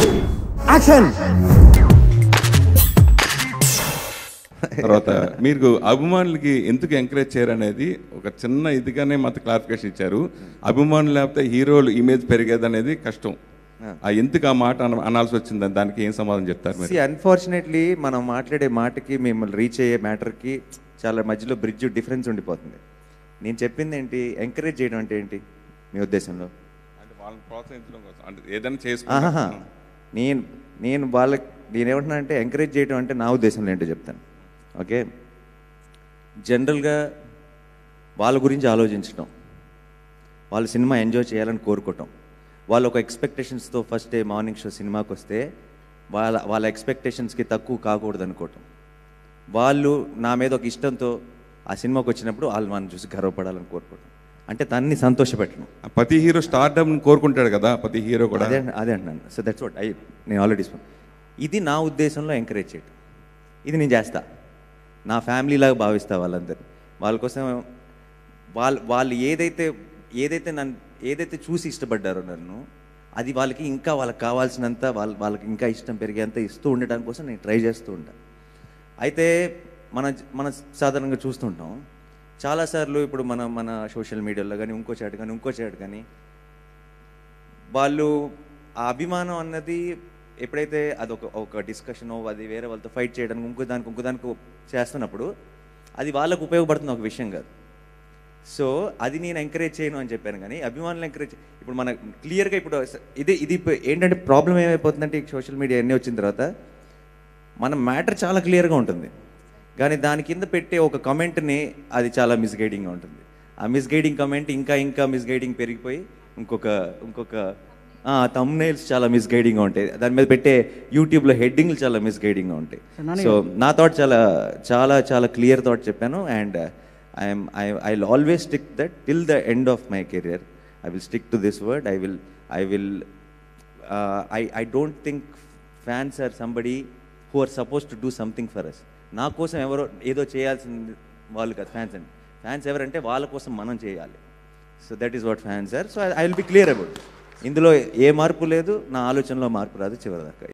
Action తర్వాత మీరు అభిమానులకి ఎందుకు ఎంకరేజ్ చేయరనేది ఒక చిన్న ఇదిగానే మాకు క్లారిఫికేషన్ ఇచ్చారు అభిమానులు లేకపోతే హీరోలు ఇమేజ్ పెరిగేది అనేది కష్టం ఆ ఎందుకు ఆ మాట అన- అనాల్సి వచ్చిందని దానికి ఏం సమాధానం చెప్తారు మీరు సి అన్ఫార్చునేట్లీ మనం మాట్లాడే మాటకి మిమ్మల్ని రీచ్ అయ్యే మ్యాటర్కి చాలా మధ్యలో బ్రిడ్జ్ డిఫరెన్స్ ఉండిపోతుంది నేను చెప్పింది ఏంటి ఎంకరేజ్ చేయడం అంటే ఏంటి మీ ఉద్దేశంలో అంటే వాళ్ళని ప్రోత్సహించడం కోసం అంటే ఏదైనా ఆహాహా. చేసుకుంటాం నేను నేను వాళ్ళకి నేను ఏమంటున్నా అంటే ఎంకరేజ్ చేయడం అంటే నా ఉద్దేశంలో ఏంటో చెప్తాను ఓకే జనరల్గా వాళ్ళ గురించి ఆలోచించడం వాళ్ళ సినిమా ఎంజాయ్ చేయాలని కోరుకోవటం వాళ్ళు ఒక ఎక్స్పెక్టేషన్స్తో ఫస్ట్ డే మార్నింగ్ షో సినిమాకి వస్తే వాళ్ళ వాళ్ళ ఎక్స్పెక్టేషన్స్కి తక్కువ కాకూడదు అనుకోవటం వాళ్ళు నా మీద ఒక ఇష్టంతో ఆ సినిమాకి వచ్చినప్పుడు వాళ్ళు మనం చూసి గర్వపడాలని కోరుకోవటం అంటే తన్ని సంతోషపెట్టడం ప్రతి హీరో స్టార్డమ్ కోరుకుంటాడు కదా ప్రతి హీరో కూడా అదే అదే అంటున్నాను సో దట్స్ వాట్ ఐ నేను ఆల్రెడీ ఇది నా ఉద్దేశంలో ఎంకరేజ్ చేయటం ఇది నేను చేస్తా నా ఫ్యామిలీ లాగా భావిస్తా వాళ్ళందరూ వాళ్ళ కోసం వాళ్ళు వాళ్ళు ఏదైతే ఏదైతే నన్ను ఏదైతే చూసి ఇష్టపడ్డారో నన్ను అది వాళ్ళకి ఇంకా వాళ్ళకి కావాల్సినంత వాళ్ళ వాళ్ళకి ఇంకా ఇష్టం పెరిగేంత ఇస్తూ ఉండడానికి కోసం నేను ట్రై చేస్తూ ఉంటాను అయితే మన మన సాధారణంగా చూస్తుంటాం చాలాసార్లు ఇప్పుడు మన మన సోషల్ మీడియాలో కానీ ఇంకో చాటు కానీ ఇంకో చాటు కానీ వాళ్ళు ఆ అభిమానం అన్నది ఎప్పుడైతే అది ఒక ఒక డిస్కషన్ అది వేరే వాళ్ళతో ఫైట్ చేయడానికి ఇంకో దానికి ఇంకో దానికి చేస్తున్నప్పుడు అది వాళ్ళకు ఉపయోగపడుతున్న ఒక విషయం కాదు సో అది నేను ఎంకరేజ్ చేయను అని చెప్పాను కానీ అభిమానులు ఎంకరేజ్ ఇప్పుడు మన క్లియర్గా ఇప్పుడు ఇది ఇది ఇప్పుడు ఏంటంటే ప్రాబ్లం ఏమైపోతుందంటే ఈ సోషల్ మీడియా అన్నీ వచ్చిన తర్వాత మన మ్యాటర్ చాలా క్లియర్గా ఉంటుంది కానీ దాని కింద పెట్టే ఒక కమెంట్ని అది చాలా మిస్గైడింగ్గా ఉంటుంది ఆ మిస్గైడింగ్ కమెంట్ ఇంకా ఇంకా మిస్గైడింగ్ పెరిగిపోయి ఇంకొక ఇంకొక తమ్నైల్స్ చాలా మిస్గైడింగ్గా ఉంటాయి దాని మీద పెట్టే యూట్యూబ్లో హెడ్డింగ్లు చాలా మిస్గైడింగ్గా ఉంటాయి సో నా థాట్ చాలా చాలా చాలా క్లియర్ థాట్ చెప్పాను and I'm I I always stick that till the end of my career I will stick to this word I will I will I I don't think fans are somebody who are suppose to do something for us నా కోసం ఎవరో ఏదో చేయాల్సింది వాళ్ళు కాదు fans అండి fans ఎవరంటే వాళ్ళ కోసం మనం చేయాలి so that is what fans are so I will be clear about ఇందులో ఏ మార్పు లేదు నా ఆలోచనలో మార్పు రాదు చివరిదాకా